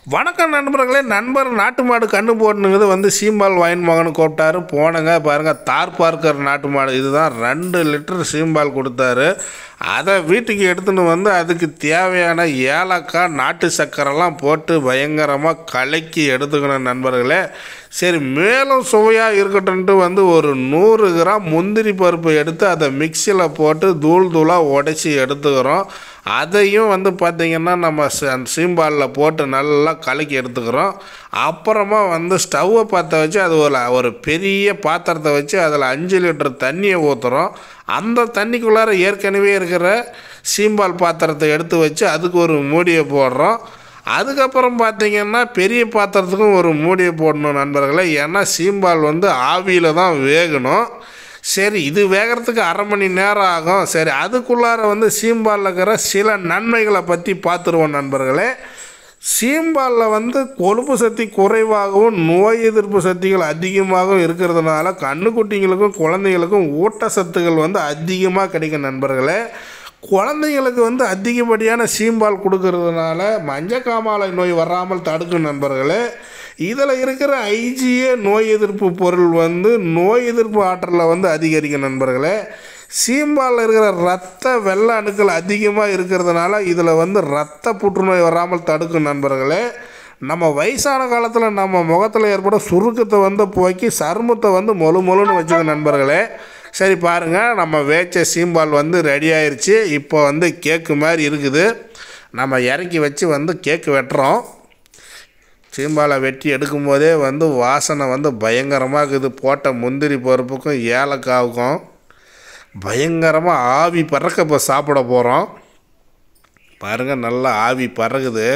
வணக்கம் நண்பர்களே நண்பர் நாட்டு மாடு கண்ணு போட்டுனுங்குது வந்து சீம்பால் வாங்கின்னு மகனு கூப்பிட்டாரு போனங்க பாருங்கள் தார் பார்க்கர் நாட்டு மாடு இதுதான் ரெண்டு லிட்டர் சீம்பால் கொடுத்தாரு அதை வீட்டுக்கு எடுத்துன்னு வந்து அதுக்கு தேவையான ஏலக்காய் நாட்டு சக்கரைலாம் போட்டு பயங்கரமாக கலக்கி எடுத்துக்கணும் நண்பர்களே சரி மேலும் சுவையாக இருக்கட்டும்ன்ட்டு வந்து ஒரு நூறு கிராம் முந்திரி பருப்பு எடுத்து அதை மிக்சியில் போட்டு தூள் தூளாக உடச்சி எடுத்துக்கிறோம் அதையும் வந்து பார்த்திங்கன்னா நம்ம ச- சீம்பாலில் போட்டு நல்லா கலக்கி எடுத்துக்கிறோம் அப்புறமா வந்து ஸ்டவ்வை பற்ற வச்சு அது ஒரு ஒரு பெரிய பாத்திரத்தை வச்சு அதில் அஞ்சு லிட்டர் தண்ணியை ஊற்றுறோம் அந்த தண்ணிக்குள்ளார ஏற்கனவே இருக்கிற சீம்பால் பாத்திரத்தை எடுத்து வச்சு அதுக்கு ஒரு மூடியை போடுறோம் அதுக்கப்புறம் பார்த்தீங்கன்னா பெரிய பாத்திரத்துக்கும் ஒரு மூடியை போடணும் நண்பர்களே ஏன்னா சீம்பால் வந்து ஆவியில் தான் வேகணும் சரி இது வேகிறதுக்கு அரை மணி நேரம் ஆகும் சரி அதுக்குள்ளார வந்து சீம்பாலில் இருக்கிற சில நன்மைகளை பற்றி பார்த்துருவோம் நண்பர்களே சீம்பாலில் வந்து கொழுப்பு சக்தி குறைவாகவும் நோய் எதிர்ப்பு சக்திகள் அதிகமாகவும் இருக்கிறதுனால கண்ணுக்குட்டிங்களுக்கும் குழந்தைகளுக்கும் ஊட்டச்சத்துக்கள் வந்து அதிகமாக கிடைக்கும் நண்பர்களே குழந்தைங்களுக்கு வந்து அதிகப்படியான சீம்பால் கொடுக்கறதுனால மஞ்சக்காமாலை நோய் வராமல் தடுக்கும் நண்பர்களே இதில் இருக்கிற ஐஜிஏ நோய் எதிர்ப்பு பொருள் வந்து நோய் எதிர்ப்பு ஆற்றலை வந்து அதிகரிக்கும் நண்பர்களே சீம்பாலில் இருக்கிற ரத்த வெள்ளை அணுக்கள் அதிகமாக இருக்கிறதுனால இதில் வந்து ரத்த புற்றுநோய் வராமல் தடுக்கும் நண்பர்களே நம்ம வயசான காலத்தில் நம்ம முகத்தில் ஏற்பட சுருக்கத்தை வந்து போக்கி சருமத்தை வந்து மொழு மொழுன்னு வச்சுக்க நண்பர்களே சரி பாருங்கள் நம்ம வேச்ச சீம்பால் வந்து ரெடி ஆயிருச்சு இப்போ வந்து கேக்கு மாதிரி இருக்குது நம்ம இறக்கி வச்சு வந்து கேக்கு வெட்டுறோம் சீம்பாலை வெட்டி எடுக்கும்போதே வந்து வாசனை வந்து பயங்கரமாக இருக்குது போட்ட முந்திரி பருப்புக்கும் ஏலக்காவுக்கும் பயங்கரமாக ஆவி பறக்க இப்போ சாப்பிட போகிறோம் பாருங்கள் நல்லா ஆவி பறகுது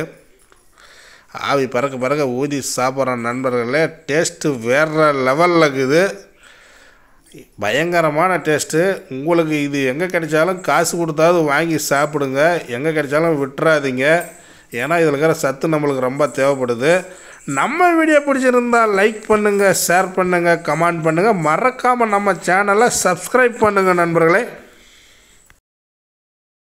ஆவி பறக்க பறக்க ஊதி சாப்பிட்ற நண்பர்களே டேஸ்ட்டு வேறு லெவலில் இருக்குது பயங்கரமான டேஸ்ட்டு உங்களுக்கு இது எங்கே கிடைச்சாலும் காசு கொடுத்தாவது வாங்கி சாப்பிடுங்க எங்கே கிடைச்சாலும் விட்டுறாதீங்க ஏன்னா இதில் இருக்கிற சத்து நம்மளுக்கு ரொம்ப தேவைப்படுது நம்ம வீடியோ பிடிச்சிருந்தா லைக் பண்ணுங்கள் ஷேர் பண்ணுங்கள் கமெண்ட் பண்ணுங்கள் மறக்காமல் நம்ம சேனலை சப்ஸ்கிரைப் பண்ணுங்கள் நண்பர்களே